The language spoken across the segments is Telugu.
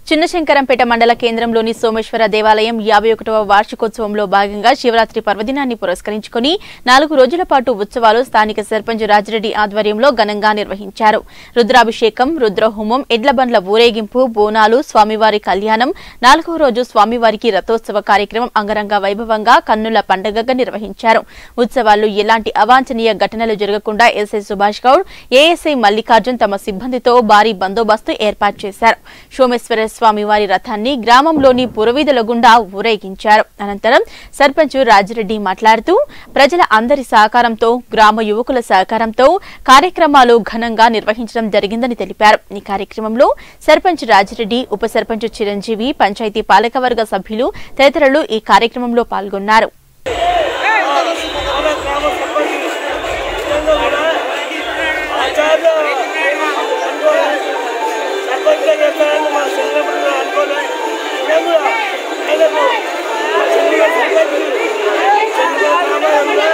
చిన్నశంకరంపేట మండల కేంద్రంలోని సోమేశ్వర దేవాలయం యాభై ఒకటవ వార్షికోత్సవంలో భాగంగా శివరాత్రి పర్వదినాన్ని పురస్కరించుకుని నాలుగు రోజుల పాటు ఉత్సవాలు స్థానిక సర్పంచ్ రాజిరెడ్డి ఆధ్వర్యంలో ఘనంగా నిర్వహించారు రుద్రాభిషేకం రుద్రహోమం ఎడ్లబండ్ల ఊరేగింపు బోనాలు స్వామివారి కళ్యాణం నాలుగో రోజు స్వామివారికి రథోత్సవ కార్యక్రమం అంగరంగ వైభవంగా కన్నుల పండగగా నిర్వహించారు ఉత్సవాల్లో ఎలాంటి అవాంఛనీయ ఘటనలు జరగకుండా ఎస్ఐ సుభాష్ గౌడ్ ఏఎస్ఐ మల్లికార్జున్ తమ సిబ్బందితో భారీ బందోబస్తు ఏర్పాటు చేశారు సోమేశ్వర స్వామివారి రథాన్ని గ్రామంలోని పురవీధుల గుండా ఊరేగించారు అనంతరం సర్పంచ్ రాజిరెడ్డి మాట్లాడుతూ ప్రజల అందరి సహకారంతో గ్రామ యువకుల సహకారంతో కార్యక్రమాలు ఘనంగా నిర్వహించడం జరిగిందని తెలిపారు ఈ కార్యక్రమంలో సర్పంచ్ రాజిరెడ్డి ఉప సర్పంచ్ చిరంజీవి పంచాయతీ పాలకవర్గ సభ్యులు తదితరులు ఈ కార్యక్రమంలో పాల్గొన్నారు మన గ్రామ సర్పంచ్ విషయంలో కూడా ఆచార్య అనుకోవాలి సర్పంచ్గా చేస్తారని మా చిన్నప్పుడు కూడా అనుకోలేదు మేము కూడా ఆయనకు మా చిన్నగా సర్పంచ్ చిన్నగా గ్రామంలో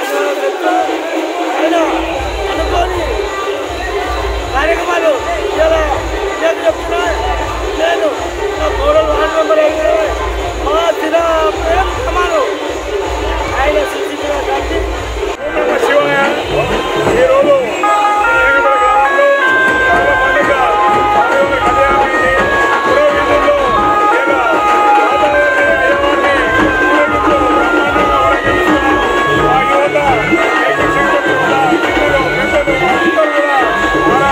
ఆయన అనుకోని కార్యక్రమాలు ఇలా నేను చెప్తున్నా నేను నా గౌరవ వార్డు మెంబర్ అయిన మా దిన ప్రేమ సమానం ఆయన శిక్షించిన కాబట్టి శివయ్య ఈరోజు ఏకపడ గ్రామంలో చాలా పండుగ స్వామివారి కళ్యాణాన్ని పురోహితుల్లో ఏక వాతావరణ దైవాన్ని ఊరేగింపు బ్రహ్మాండంగా ఊరేగిస్తున్నాం. ఆ యువత ఏక శక్తి కూడా పిల్లలు, పెద్దలు అందరూ కూడా ఆరా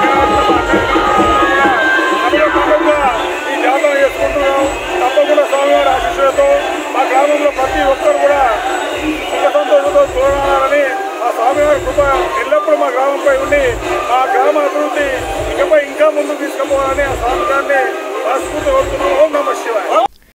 అదే పండుగ ఈ జాతర చేసుకుంటున్నాం తప్పకుండా స్వామివారి ఆశీస్సులతో మా గ్రామంలో ప్రతి ఒక్కరు కూడా సుఖ సంతోషంతో చూడాలని ఆ స్వామివారి కృప ఎల్లప్పుడూ మా గ్రామంపై ఉండి మా గ్రామ అభివృద్ధి ఇకపై ఇంకా ముందుకు తీసుకుపోవాలని ఆ స్వామి గారిని